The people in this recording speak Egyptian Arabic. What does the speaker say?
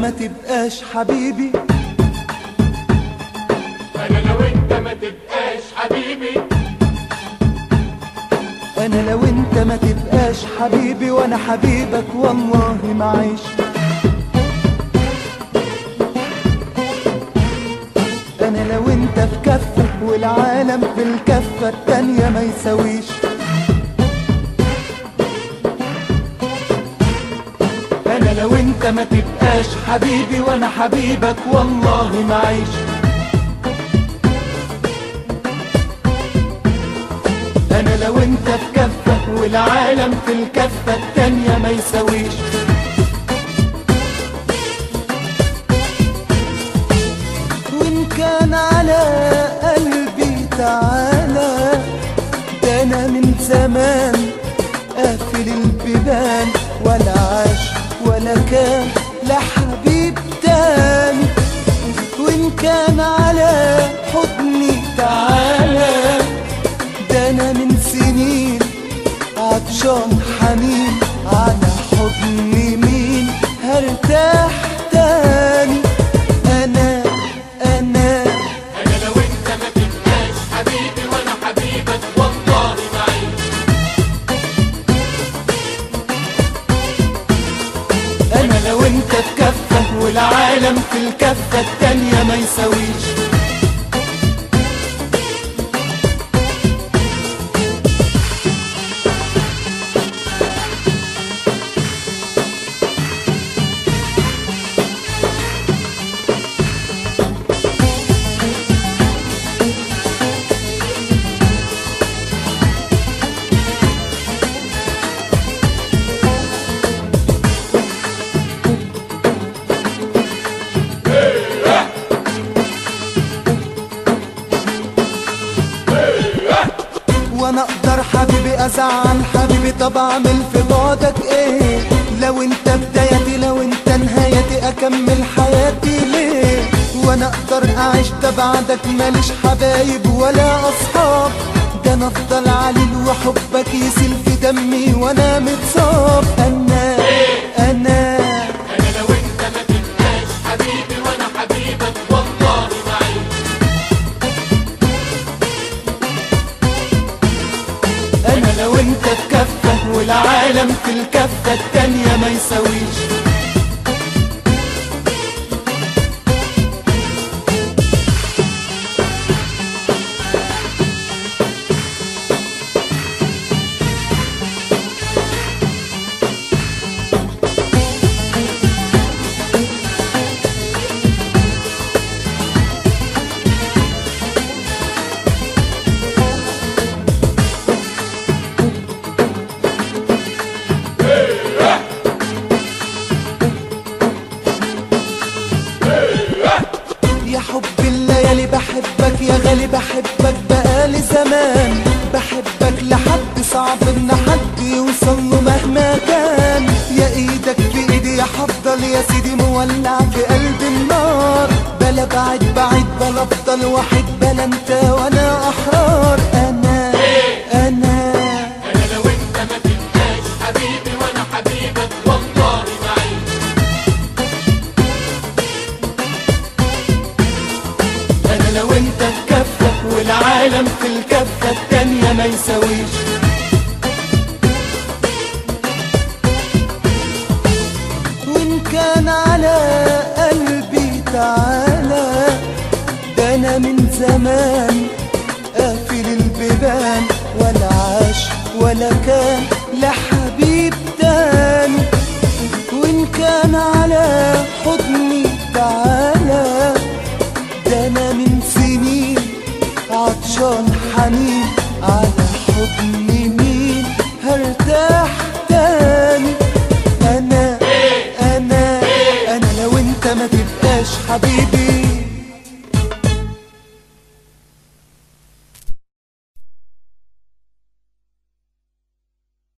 ما تبقاش حبيبي انا لو انت ما تبقاش حبيبي انا لو انت ما تبقاش حبيبي وانا حبيبك والله ما عيش انا لو انت في كفة والعالم في الكفة التانية ما يساويش انا لو انت ما تبقاش حبيبي وانا حبيبك والله ما عيش انا لو انت في كفة والعالم في الكفة التانية ما يساويش وان كان على قلبي تعالى ده انا من زمان قافل البيبان ولا عاش ولا كان لا حبيب تاني وان كان على حضني تعالى ده انا من سنين عطشان حنين على حضن مين هرتاح تاني انا انا انا لو انت ما تبقاش حبيبي وانا حبيبك والله ما عيش انا لو انت في كفة والعالم في الكفة التانية ما يساويش وانا اقدر حبيبي ازعل حبيبي طب اعمل في بعدك ايه لو انت بدايتي لو انت نهايتي اكمل حياتي ليه وانا اقدر اعيش ده بعدك ماليش حبايب ولا اصحاب ده انا افضل عليل وحبك يسيل في دمي وانا متصاب انا انا انا لو انت ما تبقاش حبيبي وانا حبيبك والله ما عيش انا لو انت في كفة والعالم في الكفة التانية ما يساويش يا حب الليالي بحبك يا غالي بحبك بقالي زمان بحبك لحد صعب ان حد يوصل له مهما كان يا ايدك في ايدي يا هفضل يا سيدي مولع في قلب النار بلا بعد بعيد بلا افضل واحد بلا انت وانا احرار انا انا انا لو انت ما تبقاش حبيبي وانا حبيبك والله ما عيش انا لو انت في كفة والعالم في الكفة التانية ما يساويش وان كان على قلبي تعالى ده انا من زمان قافل البيبان ولا عاش ولا كان لا حبيب تاني وان كان على حضن